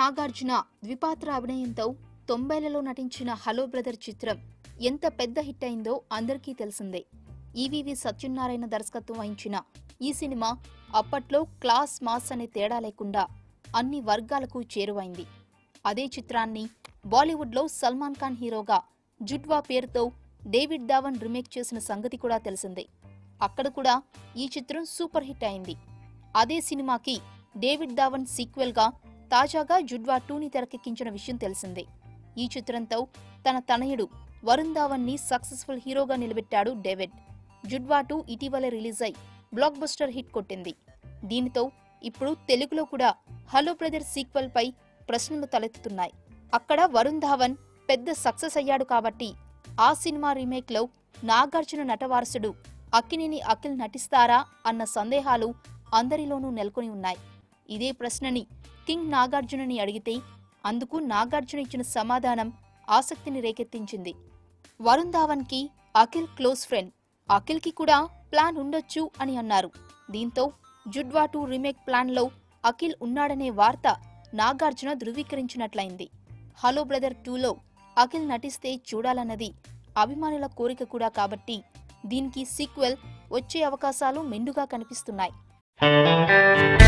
నాగార్జున ద్విపాత్ర అభినయంతో తొంభైలలో నటించిన hello brother చిత్రం ఎంత పెద్ద హిట్ అయిందో అందరికీ తెలిసిందే ఈవీవి సత్యనారాయణ దర్శకత్వం వహించిన ఈ సినిమా అప్పట్లో క్లాస్ మాస్ అనే తేడా లేకుండా అన్ని వర్గాలకు చేరువైంది అదే చిత్రాన్ని బాలీవుడ్లో సల్మాన్ ఖాన్ హీరోగా జుడ్వా పేరుతో డేవిడ్ ధావన్ రీమేక్ చేసిన సంగతి కూడా తెలిసిందే అక్కడ కూడా ఈ చిత్రం సూపర్ హిట్ అయింది అదే సినిమాకి డేవిడ్ ధావన్ సీక్వెల్ గా తాజాగా జుడ్వా టూని తెరకెక్కించిన విషయం తెలిసిందే ఈ చిత్రంతో తన తనయుడు వరుణ్ ధావన్ ని సక్సెస్ఫుల్ హీరోగా నిలబెట్టాడు డేవిడ్ జుడ్వా టూ ఇటీవలే రిలీజ్ అయి బ్లాక్ బస్టర్ హిట్ కొట్టింది దీనితో ఇప్పుడు తెలుగులో కూడా హలో బ్రదర్ సీక్వెల్ పై ప్రశ్నలు తలెత్తుతున్నాయి అక్కడ వరుణ్ ధావన్ పెద్ద సక్సెస్ అయ్యాడు కాబట్టి ఆ సినిమా రీమేక్ లో నాగార్జున నటవారసుడు అక్కినేని అఖిల్ నటిస్తారా అన్న సందేహాలు అందరిలోనూ నెలకొని ఉన్నాయి ఇదే ప్రశ్నని కింగ్ నాగార్జునని అడిగితే అందుకు నాగార్జున ఇచ్చిన సమాధానం ఆసక్తిని రేకెత్తించింది వరుణ్ ధావన్ కి అఖిల్ క్లోజ్ ఫ్రెండ్ అఖిల్ కి కూడా ప్లాన్ ఉండొచ్చు అని అన్నారు దీంతో జుడ్వా టూ రీమేక్ ప్లాన్ లో అఖిల్ ఉన్నాడనే వార్త నాగార్జున ధృవీకరించినట్లయింది హలో బ్రదర్ టూలో అఖిల్ నటిస్తే చూడాలన్నది అభిమానుల కోరిక కూడా కాబట్టి దీనికి సీక్వెల్ వచ్చే అవకాశాలు మెండుగా కనిపిస్తున్నాయి